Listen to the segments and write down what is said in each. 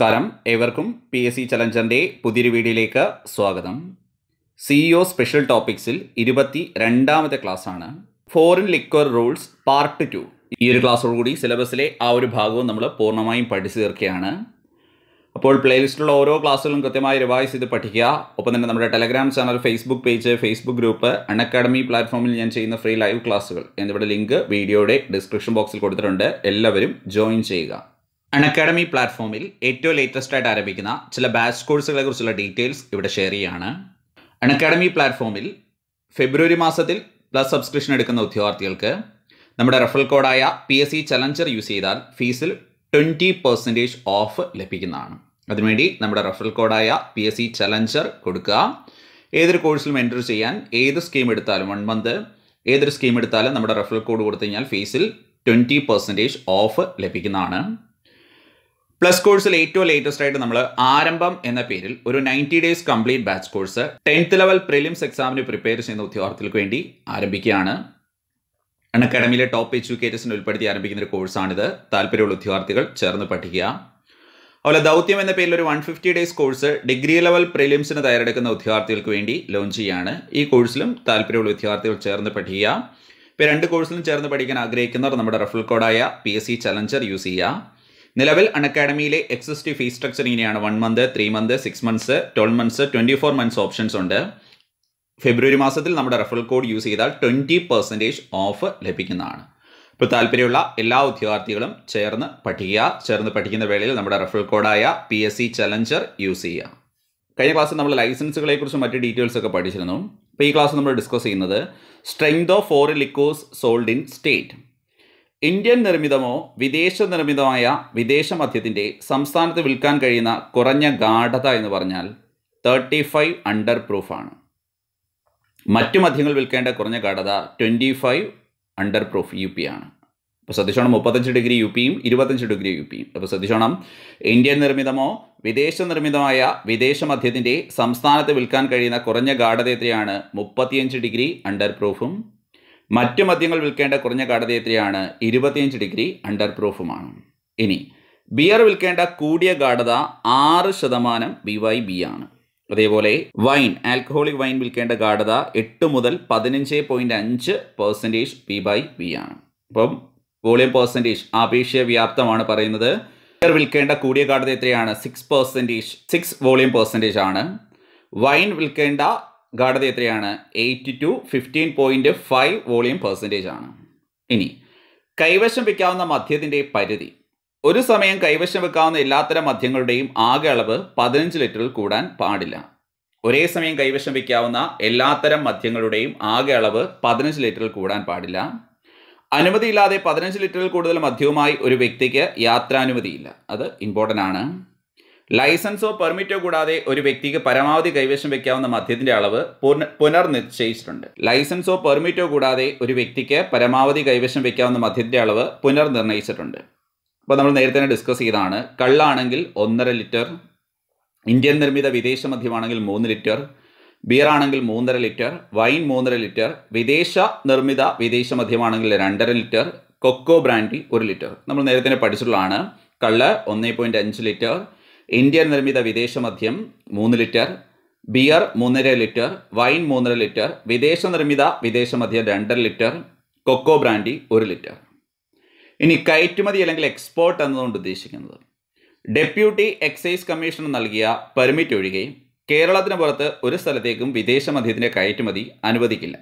നമസ്കാരം ഏവർക്കും P S C ചലഞ്ചറിൻ്റെ പുതിയൊരു വീഡിയോയിലേക്ക് സ്വാഗതം സിഇഒ സ്പെഷ്യൽ ടോപ്പിക്സിൽ ഇരുപത്തി രണ്ടാമത്തെ ക്ലാസ്സാണ് foreign liquor rules part two ഈ ഒരു ക്ലാസ്സോടുകൂടി സിലബസിലെ ആ ഒരു ഭാഗവും നമ്മൾ പൂർണ്ണമായും പഠിച്ചു തീർക്കുകയാണ് അപ്പോൾ പ്ലേലിസ്റ്റിലുള്ള ഓരോ ക്ലാസ്സുകളും കൃത്യമായി റിവൈസ് ചെയ്ത് പഠിക്കുക ഒപ്പം തന്നെ നമ്മുടെ Telegram channel Facebook page Facebook group Unacademy പ്ലാറ്റ്ഫോമിൽ ഞാൻ ചെയ്യുന്ന ഫ്രീ ലൈവ് ക്ലാസ്സുകൾ എന്നിവിടെ ലിങ്ക് വീഡിയോയുടെ ഡിസ്ക്രിപ്ഷൻ ബോക്സിൽ കൊടുത്തിട്ടുണ്ട് എല്ലാവരും ജോയിൻ ചെയ്യുക അൺഅക്കാഡമി പ്ലാറ്റ്ഫോമിൽ ഏറ്റവും ലേറ്റസ്റ്റ് ആയിട്ട് ആരംഭിക്കുന്ന ചില ബാച്ച് കോഴ്സുകളെ കുറിച്ചുള്ള ഡീറ്റെയിൽസ് ഇവിടെ ഷെയർ ചെയ്യുകയാണ് അൺഅക്കാഡമി പ്ലാറ്റ്ഫോമിൽ ഫെബ്രുവരി മാസത്തിൽ പ്ലസ് സബ്സ്ക്രിപ്ഷൻ എടുക്കുന്ന ഉദ്യോഗാർത്ഥികൾക്ക് നമ്മുടെ റെഫറൽ കോഡായ P S C challenger use ചെയ്താൽ ഫീസിൽ ട്വൻറ്റി പെർസെൻറ്റേജ് ഓഫ് ലഭിക്കുന്നതാണ് അതിനുവേണ്ടി നമ്മുടെ റെഫറൽ കോഡായ പി എസ് സി ചലഞ്ചർ കൊടുക്കുക ഏതൊരു കോഴ്സിലും എൻ്റർ ചെയ്യാൻ ഏത് സ്കീം എടുത്താലും വൺ മന്ത് ഏതൊരു സ്കീം എടുത്താലും നമ്മുടെ റെഫറൽ കോഡ് കൊടുത്തു കഴിഞ്ഞാൽ ഫീസിൽ ട്വൻറ്റി പെർസെൻറ്റേജ് ഓഫ് ലഭിക്കുന്നതാണ് പ്ലസ് കോഴ്സിൽ ഏറ്റവും ലേറ്റസ്റ്റ് ആയിട്ട് നമ്മൾ ആരംഭം എന്ന പേരിൽ ഒരു ninety days complete batch course tenth level prelims എക്സാമിന് പ്രിപ്പയർ ചെയ്യുന്ന ഉദ്യോഗാർത്ഥികൾക്ക് വേണ്ടി ആരംഭിക്കുകയാണ് അക്കാഡമിയിലെ ടോപ്പ് എഡ്യൂക്കേറ്റേഴ്സിന് ഉൾപ്പെടുത്തി ആരംഭിക്കുന്ന ഒരു കോഴ്സാണിത് താല്പര്യമുള്ള ഉദ്യോഗാർത്ഥികൾ ചേർന്ന് പഠിക്കുക അതുപോലെ ദൗത്യം എന്ന പേരിൽ ഒരു one fifty days course degree level പ്രിലിംസിന് തയ്യാറെടുക്കുന്ന ഉദ്യോഗാർത്ഥികൾക്ക് വേണ്ടി ലോഞ്ച് ചെയ്യാണ് ഈ കോഴ്സിലും താല്പര്യമുള്ള ഉദ്യോഗാർത്ഥികൾ ചേർന്ന് പഠിക്കുക ഇപ്പോൾ രണ്ട് കോഴ്സിലും ചേർന്ന് പഠിക്കാൻ ആഗ്രഹിക്കുന്നവർ നമ്മുടെ റെഫറൽ കോഡായ P S C challenger use ചെയ്യുക നിലവിൽ അൺഅക്കാഡമിയിലെ എക്സിസ്റ്റീവ് ഫീസ് സ്ട്രക്ചർ ഇങ്ങനെയാണ് one month three month six months twelve months twenty four months options ഉണ്ട് ഫെബ്രുവരി മാസത്തിൽ നമ്മുടെ റെഫറൽ കോഡ് യൂസ് ചെയ്താൽ ട്വൻറ്റി പെർസെൻറ്റേജ് ഓഫ് ലഭിക്കുന്നതാണ് ഇപ്പോൾ താല്പര്യമുള്ള എല്ലാ ഉദ്യോഗാർത്ഥികളും ചേർന്ന് പഠിക്കുക ചേർന്ന് പഠിക്കുന്ന വേളയിൽ നമ്മുടെ റെഫറൽ കോഡായ P S C challenger use ചെയ്യുക കഴിഞ്ഞ ക്ലാസ്സിൽ നമ്മൾ ലൈസൻസുകളെ കുറിച്ച് മറ്റ് ഡീറ്റെയിൽസ് ഒക്കെ പഠിച്ചിരുന്നു ഇപ്പോൾ ഈ ക്ലാസ് നമ്മൾ ഡിസ്കസ് ചെയ്യുന്നത് strength of foreign liquors sold in state Indian നിർമ്മിതമോ വിദേശ നിർമ്മിതമായ വിദേശ മദ്യത്തിൻ്റെ സംസ്ഥാനത്ത് വിൽക്കാൻ കഴിയുന്ന കുറഞ്ഞ ഗാഠത എന്ന് പറഞ്ഞാൽ തേർട്ടി ഫൈവ് അണ്ടർ പ്രൂഫാണ് മറ്റു മദ്യങ്ങൾ വിൽക്കേണ്ട കുറഞ്ഞ ഗാഠത twenty five under proof U P ആണ് അപ്പോൾ ശ്രദ്ധിച്ചോണം മുപ്പത്തഞ്ച് ഡിഗ്രി യു പിയും ഇരുപത്തഞ്ച് ഡിഗ്രി യു പിയും അപ്പോൾ ശ്രദ്ധിച്ചോണം ഇന്ത്യൻ നിർമ്മിതമോ വിദേശ നിർമ്മിതമായ വിദേശ മദ്യത്തിൻ്റെ സംസ്ഥാനത്ത് വിൽക്കാൻ കഴിയുന്ന കുറഞ്ഞ ഗാഠത എത്രയാണ് മുപ്പത്തിയഞ്ച് ഡിഗ്രി അണ്ടർ പ്രൂഫും മറ്റു മദ്യങ്ങൾ വിൽക്കേണ്ട കുറഞ്ഞ ഗാഠത എത്രയാണ് ഇരുപത്തിയഞ്ച് ഡിഗ്രി അണ്ടർ പ്രൂഫുമാണ് ഇനി ബിയർ വിൽക്കേണ്ട കൂടിയ ഗാഠത ആറ് ശതമാനം ബി വൈ ബി ആണ് അതേപോലെ വൈൻ ആൽക്കഹോളിക് വൈൻ വിൽക്കേണ്ട ഗാഠത എട്ട് മുതൽ പതിനഞ്ച് പോയിൻറ്റ് അഞ്ച് പെർസെൻറ്റേജ് ബി ബൈ ബി ആണ് അപ്പം വോളിയം പെർസെൻറ്റേജ് ആപേക്ഷിക വ്യാപ്തമാണ് പറയുന്നത് ബിയർ വിൽക്കേണ്ട കൂടിയ ഗാഠത എത്രയാണ് six percentage six volume percentage ആണ് വൈൻ വിൽക്കേണ്ട ഗാഠത എത്രയാണ് eight to fifteen point five volume percentage ആണ് ഇനി കൈവശം വയ്ക്കാവുന്ന മദ്യത്തിൻ്റെ പരിധി ഒരു സമയം കൈവശം വെക്കാവുന്ന എല്ലാത്തരം മദ്യങ്ങളുടെയും ആകെ അളവ് പതിനഞ്ച് ലിറ്ററിൽ കൂടാൻ പാടില്ല ഒരേ സമയം കൈവശം വയ്ക്കാവുന്ന എല്ലാത്തരം മദ്യങ്ങളുടെയും ആകെ അളവ് പതിനഞ്ച് ലിറ്ററിൽ കൂടാൻ പാടില്ല അനുമതിയില്ലാതെ പതിനഞ്ച് ലിറ്ററിൽ കൂടുതൽ മദ്യവുമായി ഒരു വ്യക്തിക്ക് യാത്രാനുമതിയില്ല അത് ഇമ്പോർട്ടൻ്റ് ആണ് ലൈസൻസോ പെർമിറ്റോ കൂടാതെ ഒരു വ്യക്തിക്ക് പരമാവധി കൈവശം വെക്കാവുന്ന മദ്യത്തിന്റെ അളവ് പുനർനിശ്ചയിച്ചിട്ടുണ്ട് ലൈസൻസോ പെർമിറ്റോ കൂടാതെ ഒരു വ്യക്തിക്ക് പരമാവധി കൈവശം വെക്കാവുന്ന മദ്യത്തിന്റെ അളവ് പുനർനിർണയിച്ചിട്ടുണ്ട് അപ്പോൾ നമ്മൾ നേരത്തെ തന്നെ ഡിസ്കസ് ചെയ്താണ് കള്ളാണെങ്കിൽ ഒന്നര ലിറ്റർ ഇന്ത്യൻ നിർമ്മിത വിദേശ മദ്യമാണെങ്കിൽ മൂന്ന് ലിറ്റർ ബിയർ ആണെങ്കിൽ മൂന്നര ലിറ്റർ വൈൻ മൂന്നര ലിറ്റർ വിദേശ നിർമ്മിത വിദേശ മദ്യമാണെങ്കിൽ രണ്ടര ലിറ്റർ കൊക്കോ ബ്രാൻഡി ഒരു ലിറ്റർ നമ്മൾ നേരത്തെ തന്നെ പഠിച്ചിട്ടുള്ളതാണ് കള്ള് ഒന്നേ പോയിൻറ്റ് അഞ്ച് ലിറ്റർ ഇന്ത്യൻ നിർമ്മിത വിദേശ മദ്യം മൂന്ന് ലിറ്റർ ബിയർ മൂന്നര ലിറ്റർ വൈൻ മൂന്നര ലിറ്റർ വിദേശ നിർമ്മിത വിദേശ മദ്യം രണ്ടര ലിറ്റർ കൊക്കോ ബ്രാൻഡി ഒരു ലിറ്റർ ഇനി കയറ്റുമതി അല്ലെങ്കിൽ എക്സ്പോർട്ട് എന്നതുകൊണ്ട് ഉദ്ദേശിക്കുന്നത് ഡെപ്യൂട്ടി എക്സൈസ് കമ്മീഷണർ നൽകിയ പെർമിറ്റ് ഒഴികെ കേരളത്തിന് പുറത്ത് ഒരു സ്ഥലത്തേക്കും വിദേശ മദ്യത്തിൻ്റെ കയറ്റുമതി അനുവദിക്കില്ല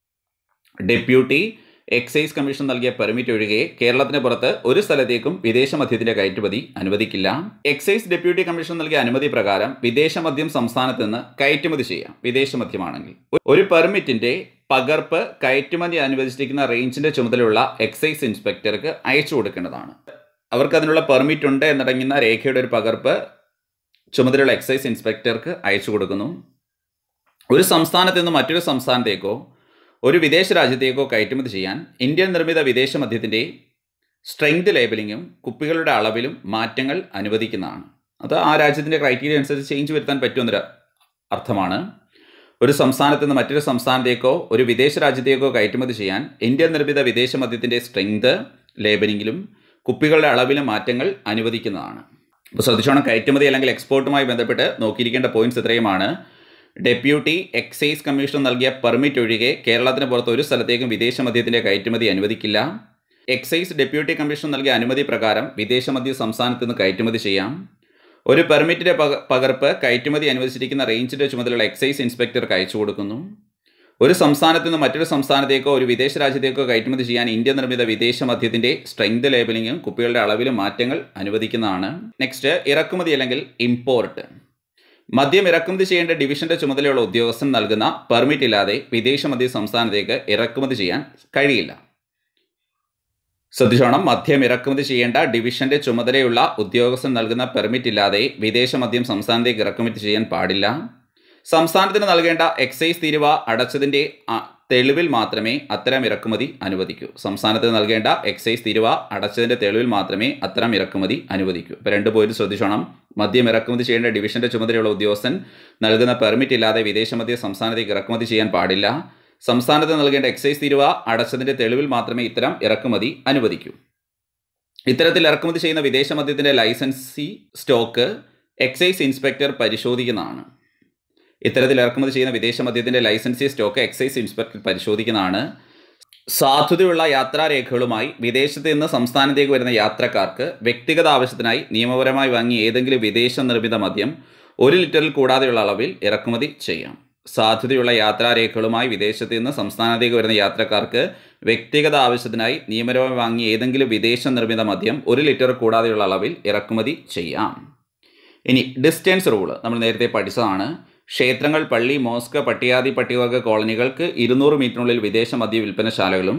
ഡെപ്യൂട്ടി എക്സൈസ് കമ്മീഷൻ നൽകിയ പെർമിറ്റ് ഒഴികെ കേരളത്തിന് പുറത്ത് ഒരു സ്ഥലത്തേക്കും വിദേശ മദ്യത്തിന്റെ കയറ്റുമതി അനുവദിക്കില്ല എക്സൈസ് ഡെപ്യൂട്ടി കമ്മീഷൻ നൽകിയ അനുമതി പ്രകാരം വിദേശ മദ്യം സംസ്ഥാനത്ത് നിന്ന് കയറ്റുമതി ചെയ്യാം വിദേശ മദ്യമാണെങ്കിൽ ഒരു പെർമിറ്റിന്റെ പകർപ്പ് കയറ്റുമതി അനുവദിച്ചിരിക്കുന്ന റേഞ്ചിന്റെ ചുമതലയുള്ള എക്സൈസ് ഇൻസ്പെക്ടർക്ക് അയച്ചു കൊടുക്കേണ്ടതാണ് അവർക്ക് അതിനുള്ള പെർമിറ്റ് ഉണ്ട് എന്നടങ്ങുന്ന രേഖയുടെ ഒരു പകർപ്പ് ചുമതലയുള്ള എക്സൈസ് ഇൻസ്പെക്ടർക്ക് അയച്ചു കൊടുക്കുന്നു ഒരു സംസ്ഥാനത്ത് നിന്ന് മറ്റൊരു സംസ്ഥാനത്തേക്കോ ഒരു വിദേശ രാജ്യത്തേക്കോ കയറ്റുമതി ചെയ്യാൻ ഇന്ത്യൻ നിർമ്മിത വിദേശ മദ്യത്തിൻ്റെ സ്ട്രെങ്ത് ലേബലിങ്ങും കുപ്പികളുടെ അളവിലും മാറ്റങ്ങൾ അനുവദിക്കുന്നതാണ് അത് ആ രാജ്യത്തിൻ്റെ ക്രൈറ്റീരിയ അനുസരിച്ച് ചേഞ്ച് വരുത്താൻ പറ്റുമെന്നൊരു അർത്ഥമാണ് ഒരു സംസ്ഥാനത്ത് നിന്ന് മറ്റൊരു സംസ്ഥാനത്തേക്കോ ഒരു വിദേശ രാജ്യത്തേക്കോ കയറ്റുമതി ചെയ്യാൻ ഇന്ത്യൻ നിർമ്മിത വിദേശ മദ്യത്തിൻ്റെ സ്ട്രെങ്ത് ലേബലിങ്ങിലും കുപ്പികളുടെ അളവിലും മാറ്റങ്ങൾ അനുവദിക്കുന്നതാണ് അപ്പോൾ ശ്രദ്ധിച്ചോണം കയറ്റുമതി അല്ലെങ്കിൽ എക്സ്പോർട്ടുമായി ബന്ധപ്പെട്ട് നോക്കിയിരിക്കേണ്ട പോയിന്റ്സ് ഇത്രയുമാണ് ഡെപ്യൂട്ടി എക്സൈസ് കമ്മീഷൻ നൽകിയ പെർമിറ്റ് ഒഴികെ കേരളത്തിന് പുറത്ത് ഒരു സ്ഥലത്തേക്കും വിദേശ മദ്യത്തിൻ്റെ കയറ്റുമതി അനുവദിക്കില്ല എക്സൈസ് ഡെപ്യൂട്ടി കമ്മീഷൻ നൽകിയ അനുമതി പ്രകാരം വിദേശ മദ്യ സംസ്ഥാനത്ത് നിന്ന് കയറ്റുമതി ചെയ്യാം ഒരു പെർമിറ്റിന്റെ പക- പകർപ്പ് കയറ്റുമതി അനുവദിച്ചിരിക്കുന്ന റേഞ്ചിന്റെ ചുമതലയുള്ള എക്സൈസ് ഇൻസ്പെക്ടർക്ക് അയച്ചു കൊടുക്കുന്നു ഒരു സംസ്ഥാനത്ത് നിന്ന് മറ്റൊരു സംസ്ഥാനത്തേക്കോ ഒരു വിദേശ രാജ്യത്തേക്കോ കയറ്റുമതി ചെയ്യാൻ ഇന്ത്യ നിർമ്മിത വിദേശ മദ്യത്തിന്റെ സ്ട്രെങ്ത് ലേബലിംഗും കുപ്പികളുടെ അളവിലും മാറ്റങ്ങൾ അനുവദിക്കുന്നതാണ് നെക്സ്റ്റ് ഇറക്കുമതി അല്ലെങ്കിൽ ഇമ്പോർട്ട് മദ്യം ഇറക്കുമതി ചെയ്യേണ്ട ഡിവിഷന്റെ ചുമതലയുള്ള ഉദ്യോഗസ്ഥൻ നൽകുന്ന പെർമിറ്റ് ഇല്ലാതെ വിദേശ മദ്യ സംസ്ഥാനത്തേക്ക് ഇറക്കുമതി ചെയ്യാൻ കഴിയില്ല ശ്രദ്ധിച്ചോണം മദ്യം ഇറക്കുമതി ചെയ്യേണ്ട ഡിവിഷന്റെ ചുമതലയുള്ള ഉദ്യോഗസ്ഥൻ നൽകുന്ന പെർമിറ്റ് ഇല്ലാതെ വിദേശ മദ്യം സംസ്ഥാനത്തേക്ക് ഇറക്കുമതി ചെയ്യാൻ പാടില്ല സംസ്ഥാനത്തിന് നൽകേണ്ട എക്സൈസ് തീരുവ അടച്ചതിന്റെ ആ, തെളിവിൽ മാത്രമേ അത്തരം ഇറക്കുമതി അനുവദിക്കൂ സംസ്ഥാനത്തിന് നൽകേണ്ട എക്സൈസ് തീരുവ അടച്ചതിന്റെ തെളിവിൽ മാത്രമേ അത്തരം ഇറക്കുമതി അനുവദിക്കൂ ഇപ്പോൾ രണ്ട് പോയിന്റ് ശ്രദ്ധിച്ചോണം മദ്യം ഇറക്കുമതി ചെയ്യേണ്ട ഡിവിഷന്റെ ചുമതലയുള്ള ഉദ്യോഗസ്ഥൻ നൽകുന്ന പെർമിറ്റ് ഇല്ലാതെ വിദേശ മദ്യം സംസ്ഥാനത്തേക്ക് ഇറക്കുമതി ചെയ്യാൻ പാടില്ല സംസ്ഥാനത്ത് നൽകേണ്ട എക്സൈസ് തീരുവ അടച്ചതിന്റെ തെളിവിൽ മാത്രമേ ഇത്തരം ഇറക്കുമതി അനുവദിക്കൂ ഇത്തരത്തിൽ ഇറക്കുമതി ചെയ്യുന്ന വിദേശ മദ്യത്തിന്റെ ലൈസൻസി സ്റ്റോക്ക് എക്സൈസ് ഇൻസ്പെക്ടർ പരിശോധിക്കുന്നതാണ് ഇത്തരത്തിൽ ഇറക്കുമതി ചെയ്യുന്ന വിദേശ മദ്യത്തിന്റെ ലൈസൻസി സ്റ്റോക്ക് എക്സൈസ് ഇൻസ്പെക്ടർ പരിശോധിക്കുന്നതാണ് സാധുതയുള്ള യാത്രാരേഖകളുമായി വിദേശത്ത് നിന്ന് സംസ്ഥാനത്തേക്ക് വരുന്ന യാത്രക്കാർക്ക് വ്യക്തിഗത ആവശ്യത്തിനായി നിയമപരമായി വാങ്ങിയ ഏതെങ്കിലും വിദേശ നിർമ്മിത മദ്യം ഒരു ലിറ്ററിൽ കൂടാതെയുള്ള അളവിൽ ഇറക്കുമതി ചെയ്യാം സാധ്യതയുള്ള യാത്രാരേഖകളുമായി വിദേശത്ത് നിന്ന് സംസ്ഥാനത്തേക്ക് വരുന്ന യാത്രക്കാർക്ക് വ്യക്തിഗത ആവശ്യത്തിനായി നിയമപരമായി വാങ്ങിയ ഏതെങ്കിലും വിദേശ നിർമ്മിത മദ്യം ഒരു ലിറ്റർ കൂടാതെയുള്ള അളവിൽ ഇറക്കുമതി ചെയ്യാം ഇനി ഡിസ്റ്റൻസ് റൂള് നമ്മൾ നേരത്തെ പഠിച്ചതാണ് ക്ഷേത്രങ്ങൾ പള്ളി മോസ്ക് പട്ടികാതി പട്ടികവർഗ കോളനികൾക്ക് ഇരുന്നൂറ് മീറ്ററിനുള്ളിൽ വിദേശ മദ്യ വിൽപ്പനശാലകളും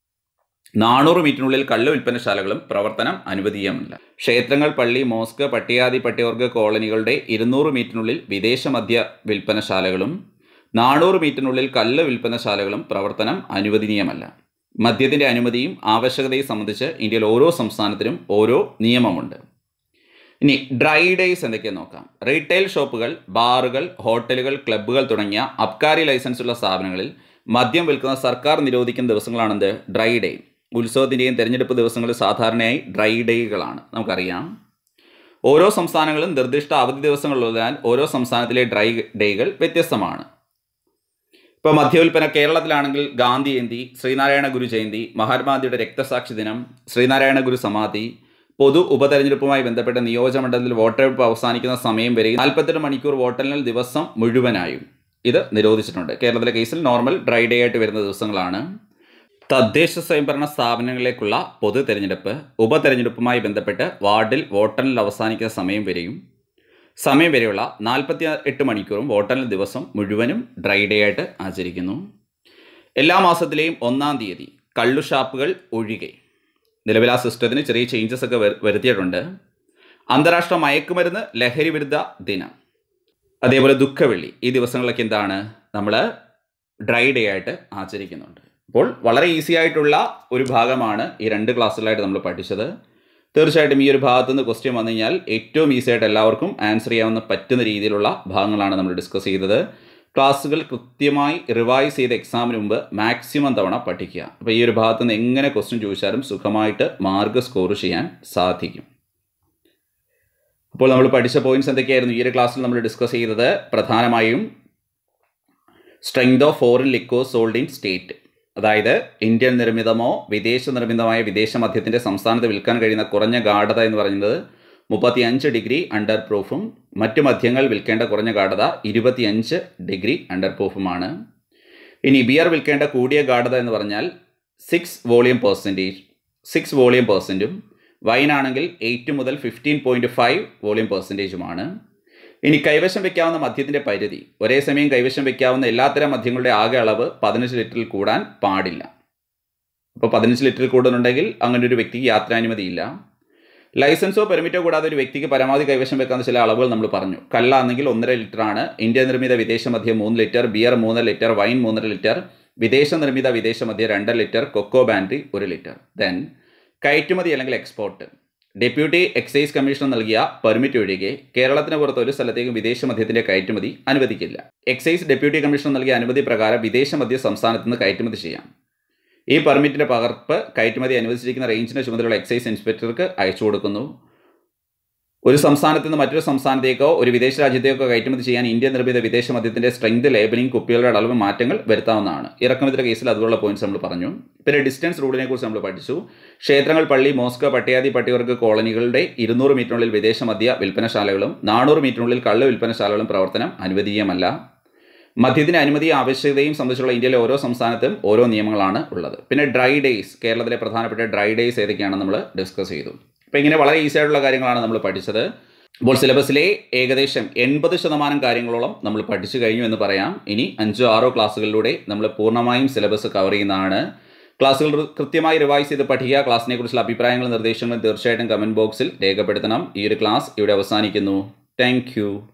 നാനൂറ് മീറ്ററിനുള്ളിൽ കള്ള് വിൽപ്പനശാലകളും പ്രവർത്തനം അനുവദീയമല്ല ക്ഷേത്രങ്ങൾ പള്ളി മോസ്ക് പട്ടികാതി പട്ടികവർഗ കോളനികളുടെ ഇരുന്നൂറ് മീറ്ററിനുള്ളിൽ വിദേശ മദ്യ വിൽപ്പനശാലകളും നാനൂറ് മീറ്ററിനുള്ളിൽ കള്ള് വിൽപ്പനശാലകളും പ്രവർത്തനം അനുവദനീയമല്ല മദ്യത്തിൻ്റെ അനുമതിയും ആവശ്യകതയും സംബന്ധിച്ച് ഇന്ത്യയിൽ ഓരോ സംസ്ഥാനത്തിനും ഓരോ നിയമമുണ്ട് ഇനി ഡ്രൈ ഡേയ്സ് എന്തൊക്കെയാന്ന് നോക്കാം റീറ്റെയിൽ ഷോപ്പുകൾ ബാറുകൾ ഹോട്ടലുകൾ ക്ലബ്ബുകൾ തുടങ്ങിയ അബ്കാരി ലൈസൻസ് ഉള്ള സ്ഥാപനങ്ങളിൽ മദ്യം വിൽക്കുന്ന സർക്കാർ നിരോധിക്കുന്ന ദിവസങ്ങളാണെന്ത് ഡ്രൈ ഡേ ഉത്സവത്തിൻ്റെയും തെരഞ്ഞെടുപ്പ് ദിവസങ്ങളിൽ സാധാരണയായി ഡ്രൈ ഡേകളാണ് നമുക്കറിയാം ഓരോ സംസ്ഥാനങ്ങളും നിർദ്ദിഷ്ട അവധി ദിവസങ്ങളുള്ളതിനാൽ ഓരോ സംസ്ഥാനത്തിലെ ഡ്രൈ ഡേകൾ വ്യത്യസ്തമാണ് ഇപ്പോൾ മദ്യവിൽപ്പന കേരളത്തിലാണെങ്കിൽ ഗാന്ധി ജയന്തി ശ്രീനാരായണ ഗുരു ജയന്തി മഹാത്മാഗാന്ധിയുടെ രക്തസാക്ഷി ദിനം ശ്രീനാരായണ ഗുരു സമാധി പൊതു ഉപതെരഞ്ഞെടുപ്പുമായി ബന്ധപ്പെട്ട നിയോജകമണ്ഡലത്തിൽ വോട്ടെടുപ്പ് അവസാനിക്കുന്ന സമയം വരെ നാൽപ്പത്തെട്ട് മണിക്കൂർ വോട്ടെണ്ണൽ ദിവസം മുഴുവനായും ഇത് നിരോധിച്ചിട്ടുണ്ട് കേരളത്തിലെ കേസിൽ നോർമൽ ഡ്രൈ ഡേ ആയിട്ട് വരുന്ന ദിവസങ്ങളാണ് തദ്ദേശ സ്വയംഭരണ സ്ഥാപനങ്ങളിലേക്കുള്ള പൊതു തെരഞ്ഞെടുപ്പ് ഉപതെരഞ്ഞെടുപ്പുമായി ബന്ധപ്പെട്ട് വാർഡിൽ വോട്ടെണ്ണൽ അവസാനിക്കുന്ന സമയം വരെയും സമയം വരെയുള്ള നാൽപ്പത്തി എട്ട് മണിക്കൂറും വോട്ടെണ്ണൽ ദിവസം മുഴുവനും ഡ്രൈ ഡേ ആയിട്ട് ആചരിക്കുന്നു എല്ലാ മാസത്തിലെയും ഒന്നാം തീയതി കള്ളുഷാപ്പുകൾ ഒഴികെ നിലവിൽ ആ സിസ്റ്റത്തിന് ചെറിയ ചേഞ്ചസ് ഒക്കെ വരു- വരുത്തിയിട്ടുണ്ട് അന്താരാഷ്ട്ര മയക്കുമരുന്ന് ലഹരി വിരുദ്ധ ദിനം അതേപോലെ ദുഃഖവെള്ളി ഈ ദിവസങ്ങളിലൊക്കെ എന്താണ് നമ്മൾ ഡ്രൈ ഡേ ആയിട്ട് ആചരിക്കുന്നുണ്ട് അപ്പോൾ വളരെ ഈസി ആയിട്ടുള്ള ഒരു ഭാഗമാണ് ഈ രണ്ട് ക്ലാസ്സുകളായിട്ട് നമ്മൾ പഠിച്ചത് തീർച്ചയായിട്ടും ഈ ഒരു ഭാഗത്ത് നിന്ന് ക്വസ്റ്റ്യൻ വന്നു കഴിഞ്ഞാൽ ഏറ്റവും ഈസി ആയിട്ട് എല്ലാവർക്കും ആൻസർ ചെയ്യാവുന്ന പറ്റുന്ന രീതിയിലുള്ള ഭാഗങ്ങളാണ് നമ്മൾ ഡിസ്കസ് ചെയ്തത് ക്ലാസ്സുകൾ കൃത്യമായി റിവൈസ് ചെയ്ത എക്സാമിന് മുമ്പ് മാക്സിമം തവണ പഠിക്കുക അപ്പോൾ ഈ ഒരു ഭാഗത്ത് നിന്ന് എങ്ങനെ ക്വസ്റ്റ്യൻ ചോദിച്ചാലും സുഖമായിട്ട് മാർക്ക് സ്കോർ ചെയ്യാൻ സാധിക്കും അപ്പോൾ നമ്മൾ പഠിച്ച പോയിന്റ്സ് എന്തൊക്കെയായിരുന്നു ഈ ഒരു ക്ലാസ്സിൽ നമ്മൾ ഡിസ്കസ് ചെയ്തത് പ്രധാനമായും strength of foreign liquors sold in state അതായത് ഇന്ത്യൻ നിർമ്മിതമോ വിദേശ നിർമ്മിതമായ വിദേശ മദ്യത്തിൻ്റെ സംസ്ഥാനത്ത് വിൽക്കാൻ കഴിയുന്ന കുറഞ്ഞ ഗാഠത എന്ന് പറയുന്നത് മുപ്പത്തിയഞ്ച് ഡിഗ്രി അണ്ടർ പ്രൂഫും മറ്റു മദ്യങ്ങൾ വിൽക്കേണ്ട കുറഞ്ഞ ഗാഠത ഇരുപത്തിയഞ്ച് ഡിഗ്രി അണ്ടർ പ്രൂഫുമാണ് ഇനി ബിയർ വിൽക്കേണ്ട കൂടിയ ഗാഠത എന്ന് പറഞ്ഞാൽ six volume percentage six volume പെർസെൻറ്റും വൈനാണെങ്കിൽ എയ്റ്റ് മുതൽ ഫിഫ്റ്റീൻ പോയിൻറ്റ് ഫൈവ് വോളിയം പെർസെൻറ്റേജുമാണ് ഇനി കൈവശം വെക്കാവുന്ന മദ്യത്തിൻ്റെ പരിധി ഒരേ സമയം കൈവശം വെക്കാവുന്ന എല്ലാത്തരം മദ്യങ്ങളുടെ ആകെ അളവ് പതിനഞ്ച് ലിറ്ററിൽ കൂടാൻ പാടില്ല അപ്പോൾ പതിനഞ്ച് ലിറ്ററിൽ കൂടുതലുണ്ടെങ്കിൽ അങ്ങനെ ഒരു വ്യക്തിക്ക് യാത്രാനുമതിയില്ല ലൈസൻസോ പെർമിറ്റോ കൂടാതെ ഒരു വ്യക്തിക്ക് പരമാവധി കൈവശം വെക്കാവുന്ന ചില അളവുകൾ നമ്മൾ പറഞ്ഞു കല്ലാണെങ്കിൽ ഒന്നര ലിറ്ററാണ് ഇന്ത്യ നിർമ്മിത വിദേശ മദ്യം മൂന്ന് ലിറ്റർ ബിയർ മൂന്നര ലിറ്റർ വൈൻ മൂന്നര ലിറ്റർ വിദേശ നിർമ്മിത വിദേശ മദ്യം രണ്ടര ലിറ്റർ കൊക്കോ ബാൻഡി ഒരു ലിറ്റർ ദെൻ കയറ്റുമതി അല്ലെങ്കിൽ എക്സ്പോർട്ട് ഡെപ്യൂട്ടി എക്സൈസ് കമ്മീഷണർ നൽകിയ പെർമിറ്റ് ഒഴികെ കേരളത്തിന് പുറത്ത് ഒരു സ്ഥലത്തേക്കും വിദേശ മദ്യത്തിന്റെ കയറ്റുമതി അനുവദിക്കില്ല എക്സൈസ് ഡെപ്യൂട്ടി കമ്മീഷണർ നൽകിയ അനുമതി പ്രകാരം വിദേശ മദ്യ സംസ്ഥാനത്ത് നിന്ന് കയറ്റുമതി ചെയ്യാം ഈ പെർമിറ്റിന്റെ പകർപ്പ് കയറ്റുമതി അനുവദിച്ചിരിക്കുന്ന റേഞ്ചിന്റെ ചുമതലയുള്ള എക്സൈസ് ഇൻസ്പെക്ടർക്ക് അയച്ചു കൊടുക്കുന്നു ഒരു സംസ്ഥാനത്ത് നിന്ന് മറ്റൊരു സംസ്ഥാനത്തേക്കോ ഒരു വിദേശ രാജ്യത്തേക്കോ കയറ്റുമതി ചെയ്യാൻ ഇന്ത്യ നിർമ്മിത വിദേശ മദ്യത്തിന്റെ സ്ട്രെങ്ത് ലേബലിംഗ് കുപ്പികളുടെ അളവ് മാറ്റങ്ങൾ വരുത്താവുന്നതാണ് ഇറക്കുമതിയുടെ കേസിൽ അതുപോലുള്ള പോയിന്റ്സ് നമ്മൾ പറഞ്ഞു പിന്നെ ഡിസ്റ്റൻസ് റൂളിനെ കുറിച്ച് നമ്മൾ പഠിച്ചു ക്ഷേത്രങ്ങൾ പള്ളി മോസ്കോ പട്ടിയാതി പട്ടികവർഗ കോളനികളുടെ ഇരുന്നൂറ് മീറ്ററിനുള്ളിൽ വിദേശ മദ്യ വിൽപ്പനശാലകളും നാനൂറ് മീറ്ററിനുള്ളിൽ കള്ള് വിൽപ്പനശാലകളും പ്രവർത്തനം അനുവദീയമല്ല മദ്യത്തിന് അനുമതി ആവശ്യകതയും സംബന്ധിച്ചുള്ള ഇന്ത്യയിലെ ഓരോ സംസ്ഥാനത്തും ഓരോ നിയമങ്ങളാണ് ഉള്ളത് പിന്നെ ഡ്രൈ ഡേയ്സ് കേരളത്തിലെ പ്രധാനപ്പെട്ട ഡ്രൈ ഡേയ്സ് ഏതൊക്കെയാണെന്ന് നമ്മൾ ഡിസ്കസ് ചെയ്തു അപ്പോൾ ഇങ്ങനെ വളരെ ഈസി ആയിട്ടുള്ള കാര്യങ്ങളാണ് നമ്മൾ പഠിച്ചത് അപ്പോൾ സിലബസിലെ ഏകദേശം എൺപത് ശതമാനം കാര്യങ്ങളോളം നമ്മൾ പഠിച്ചു കഴിഞ്ഞു എന്ന് പറയാം ഇനി അഞ്ചോ ആറോ ക്ലാസ്സുകളിലൂടെ നമ്മൾ പൂർണ്ണമായും സിലബസ് കവർ ചെയ്യുന്നതാണ് ക്ലാസ്സുകൾ കൃത്യമായി റിവൈസ് ചെയ്ത് പഠിക്കുക ക്ലാസ്സിനെ കുറിച്ചുള്ള അഭിപ്രായങ്ങളും നിർദ്ദേശങ്ങളും തീർച്ചയായിട്ടും കമൻറ്റ് ബോക്സിൽ രേഖപ്പെടുത്തണം ഈ ഒരു ക്ലാസ് ഇവിടെ അവസാനിക്കുന്നു താങ്ക്